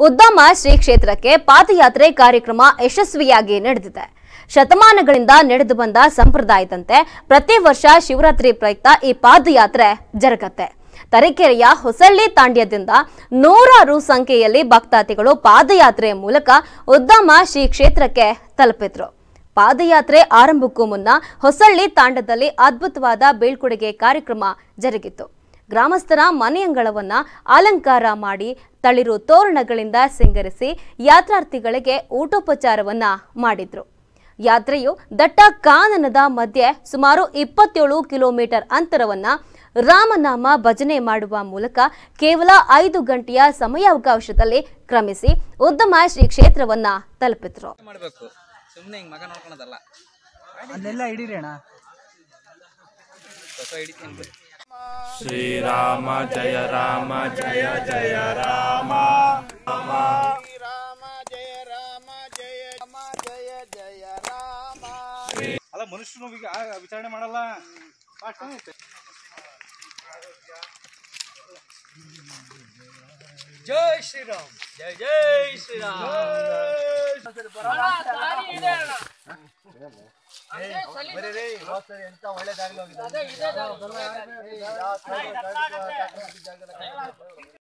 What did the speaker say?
ಉದ್ದಮ ಶ್ರೀ ಕ್ಷೇತ್ರಕ್ಕೆ ಪಾದಯಾತ್ರೆ ಕಾರ್ಯಕ್ರಮ ಯಶಸ್ವಿಯಾಗಿ ನಡೆದಿದೆ ಶತಮಾನಗಳಿಂದ ನಡೆದು ಬಂದ ಸಂಪ್ರದಾಯದಂತೆ ಪ್ರತಿ ವರ್ಷ ಶಿವರಾತ್ರಿ ಪ್ರಯುಕ್ತ ಈ ಪಾದಯಾತ್ರೆ ಜರುಗತ್ತೆ ತರೀಕೆರೆಯ ಹೊಸಳ್ಳಿ ತಾಂಡ್ಯದಿಂದ ನೂರಾರು ಸಂಖ್ಯೆಯಲ್ಲಿ ಭಕ್ತಾದಿಗಳು ಪಾದಯಾತ್ರೆ ಮೂಲಕ ಉದ್ದಮ ಶ್ರೀ ಕ್ಷೇತ್ರಕ್ಕೆ ತಲುಪಿದ್ರು ಪಾದಯಾತ್ರೆ ಆರಂಭಕ್ಕೂ ಮುನ್ನ ಹೊಸಳ್ಳಿ ತಾಂಡದಲ್ಲಿ ಅದ್ಭುತವಾದ ಬೀಳ್ಕೊಡುಗೆ ಕಾರ್ಯಕ್ರಮ ಜರುಗಿತು ಗ್ರಾಮಸ್ಥರ ಮನೆಯಂಗಳವನ್ನ ಅಲಂಕಾರ ಮಾಡಿ ತಳಿರು ತೋರಣಗಳಿಂದ ಸಿಂಗರಿಸಿ ಯಾತ್ರಾರ್ಥಿಗಳಿಗೆ ಊಟೋಪಚಾರವನ್ನ ಮಾಡಿದ್ರು ಯಾತ್ರೆಯು ದಟ್ಟ ಕಾನನದ ಮಧ್ಯೆ ಸುಮಾರು ಇಪ್ಪತ್ತೇಳು ಕಿಲೋಮೀಟರ್ ಅಂತರವನ್ನ ರಾಮನಾಮ ಭಜನೆ ಮಾಡುವ ಮೂಲಕ ಕೇವಲ ಐದು ಗಂಟೆಯ ಸಮಯಾವಕಾಶದಲ್ಲಿ ಕ್ರಮಿಸಿ ಉದ್ದಮ ಶ್ರೀ ಕ್ಷೇತ್ರವನ್ನ ತಲುಪಿದ್ರು ಮಾಡಬೇಕು ಸುಮ್ಮನೆ ಹಿಂಗೆ ಮಗ ನೋಡ್ಕೊಳೋದಲ್ಲ ಅಲ್ಲೆಲ್ಲ ಹಿಡೀರಿ ಅಣ್ಣ ಹೊಸ ಹಿಡಿತೀನಿ ಬಿಡಿ ಶ್ರೀರಾಮ ಜಯ ರಾಮ ಜಯ ಜಯ ರಾಮ ಅಲ್ಲ ಮನುಷ್ಯರು ವಿಚಾರಣೆ ಮಾಡಲ್ಲ ಜೈ ಶ್ರೀರಾಮ್ ಜೈ ಜೈ ಶ್ರೀರಾಮ್ ಎಂತ ಒಳ್ಳೆದಾಗ್ಲಿ